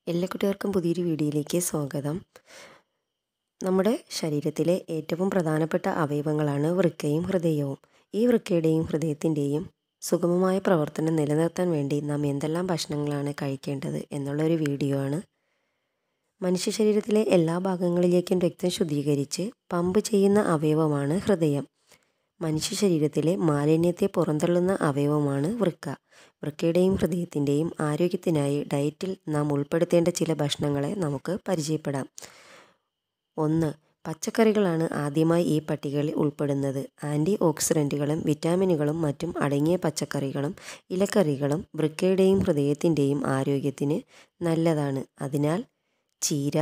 എല്ലാ കുട്ടികൾക്കും പുതിയൊരു വീഡിയോയിലേക്ക് സ്വാഗതം നമ്മുടെ ശരീരത്തിലെ ഏറ്റവും പ്രധാനപ്പെട്ട അവയവങ്ങളാണ് വൃക്കയും ഹൃദയവും ഈ വൃക്കയുടെയും ഹൃദയത്തിൻ്റെയും സുഗമമായ പ്രവർത്തനം നിലനിർത്താൻ വേണ്ടി നാം എന്തെല്ലാം ഭക്ഷണങ്ങളാണ് കഴിക്കേണ്ടത് എന്നുള്ളൊരു വീഡിയോ ആണ് മനുഷ്യ ശരീരത്തിലെ എല്ലാ ഭാഗങ്ങളിലേക്കും രക്തം ശുദ്ധീകരിച്ച് പമ്പ് ചെയ്യുന്ന അവയവമാണ് ഹൃദയം മനുഷ്യ ശരീരത്തിലെ മാലിന്യത്തെ പുറന്തള്ളുന്ന അവയവമാണ് വൃക്ക വൃക്കയുടെയും ഹൃദയത്തിൻ്റെയും ആരോഗ്യത്തിനായി ഡയറ്റിൽ നാം ഉൾപ്പെടുത്തേണ്ട ചില ഭക്ഷണങ്ങളെ നമുക്ക് പരിചയപ്പെടാം ഒന്ന് പച്ചക്കറികളാണ് ആദ്യമായി ഈ പട്ടികയിൽ ഉൾപ്പെടുന്നത് ആൻറ്റി ഓക്സിഡൻറ്റുകളും വിറ്റാമിനുകളും മറ്റും അടങ്ങിയ പച്ചക്കറികളും ഇലക്കറികളും വൃക്കയുടെയും ഹൃദയത്തിൻ്റെയും ആരോഗ്യത്തിന് നല്ലതാണ് അതിനാൽ ചീര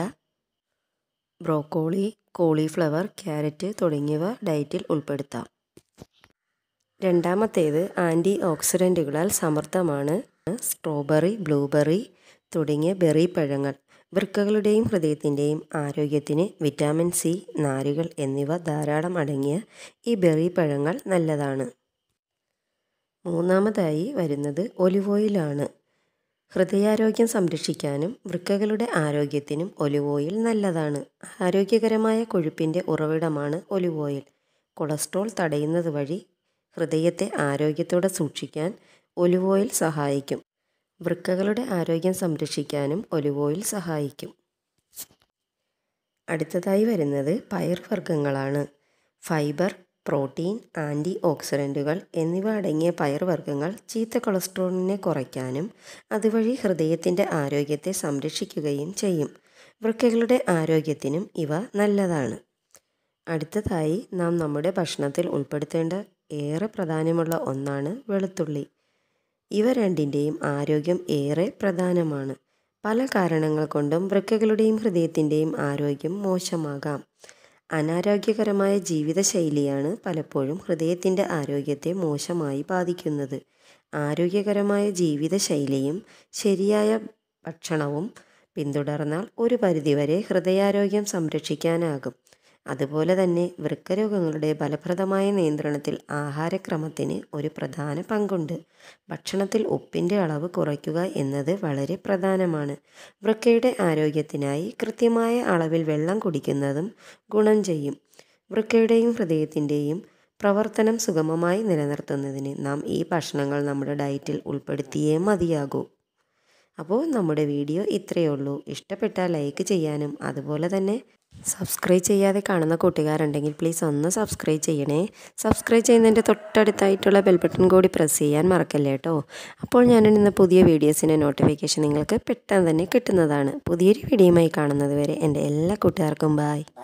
ബ്രോക്കോളി കോളിഫ്ലവർ ക്യാരറ്റ് തുടങ്ങിയവ ഡയറ്റിൽ ഉൾപ്പെടുത്താം രണ്ടാമത്തേത് ആൻറ്റി ഓക്സിഡൻറ്റുകളാൽ സമൃദ്ധമാണ് സ്ട്രോബെറി ബ്ലൂബെറി തുടങ്ങിയ ബെറി പഴങ്ങൾ വൃക്കകളുടെയും ഹൃദയത്തിൻ്റെയും ആരോഗ്യത്തിന് വിറ്റാമിൻ സി നാരുകൾ എന്നിവ ധാരാളം അടങ്ങിയ ഈ ബെറി പഴങ്ങൾ നല്ലതാണ് മൂന്നാമതായി വരുന്നത് ഒലിവ് ഓയിലാണ് ഹൃദയാരോഗ്യം സംരക്ഷിക്കാനും വൃക്കകളുടെ ആരോഗ്യത്തിനും ഒലിവ് ഓയിൽ നല്ലതാണ് ആരോഗ്യകരമായ കൊഴുപ്പിൻ്റെ ഉറവിടമാണ് ഒലിവ് ഓയിൽ കൊളസ്ട്രോൾ തടയുന്നത് വഴി ഹൃദയത്തെ ആരോഗ്യത്തോടെ സൂക്ഷിക്കാൻ ഒലിവ് ഓയിൽ സഹായിക്കും വൃക്കകളുടെ ആരോഗ്യം സംരക്ഷിക്കാനും ഒലിവ് ഓയിൽ സഹായിക്കും അടുത്തതായി വരുന്നത് പയർവർഗ്ഗങ്ങളാണ് ഫൈബർ പ്രോട്ടീൻ ആൻറ്റി ഓക്സിഡൻറ്റുകൾ എന്നിവ അടങ്ങിയ പയർവർഗ്ഗങ്ങൾ ചീത്ത കൊളസ്ട്രോളിനെ കുറയ്ക്കാനും അതുവഴി ഹൃദയത്തിൻ്റെ ആരോഗ്യത്തെ സംരക്ഷിക്കുകയും ചെയ്യും വൃക്കകളുടെ ആരോഗ്യത്തിനും ഇവ നല്ലതാണ് അടുത്തതായി നാം നമ്മുടെ ഭക്ഷണത്തിൽ ഉൾപ്പെടുത്തേണ്ട ഏറെ പ്രാധാന്യമുള്ള ഒന്നാണ് വെളുത്തുള്ളി ഇവ രണ്ടിൻ്റെയും ആരോഗ്യം ഏറെ പ്രധാനമാണ് പല കാരണങ്ങൾ കൊണ്ടും വൃക്കകളുടെയും ഹൃദയത്തിൻ്റെയും ആരോഗ്യം മോശമാകാം അനാരോഗ്യകരമായ ജീവിതശൈലിയാണ് പലപ്പോഴും ഹൃദയത്തിൻ്റെ ആരോഗ്യത്തെ മോശമായി ബാധിക്കുന്നത് ആരോഗ്യകരമായ ജീവിതശൈലിയും ശരിയായ ഭക്ഷണവും പിന്തുടർന്നാൽ ഒരു പരിധിവരെ ഹൃദയാരോഗ്യം സംരക്ഷിക്കാനാകും അതുപോലെ തന്നെ വൃക്കരോഗങ്ങളുടെ ഫലപ്രദമായ നിയന്ത്രണത്തിൽ ആഹാരക്രമത്തിന് ഒരു പ്രധാന പങ്കുണ്ട് ഭക്ഷണത്തിൽ ഉപ്പിൻ്റെ അളവ് കുറയ്ക്കുക എന്നത് വളരെ പ്രധാനമാണ് വൃക്കയുടെ ആരോഗ്യത്തിനായി കൃത്യമായ അളവിൽ വെള്ളം കുടിക്കുന്നതും ഗുണം ചെയ്യും വൃക്കയുടെയും ഹൃദയത്തിൻ്റെയും പ്രവർത്തനം സുഗമമായി നിലനിർത്തുന്നതിന് നാം ഈ ഭക്ഷണങ്ങൾ നമ്മുടെ ഡയറ്റിൽ ഉൾപ്പെടുത്തിയേ മതിയാകൂ അപ്പോൾ നമ്മുടെ വീഡിയോ ഇത്രയേ ഉള്ളൂ ഇഷ്ടപ്പെട്ടാൽ ലൈക്ക് ചെയ്യാനും അതുപോലെ തന്നെ സബ്സ്ക്രൈബ് ചെയ്യാതെ കാണുന്ന കൂട്ടുകാരുണ്ടെങ്കിൽ പ്ലീസ് ഒന്ന് സബ്സ്ക്രൈബ് ചെയ്യണേ സബ്സ്ക്രൈബ് ചെയ്യുന്നതിൻ്റെ തൊട്ടടുത്തായിട്ടുള്ള ബെൽ ബട്ടൺ കൂടി പ്രസ് ചെയ്യാൻ മറക്കല്ലേ കേട്ടോ അപ്പോൾ ഞാനിടുന്ന പുതിയ വീഡിയോസിൻ്റെ നോട്ടിഫിക്കേഷൻ നിങ്ങൾക്ക് പെട്ടെന്ന് തന്നെ കിട്ടുന്നതാണ് പുതിയൊരു വീഡിയോയുമായി കാണുന്നത് വരെ എൻ്റെ എല്ലാ കൂട്ടുകാർക്കും ബായ്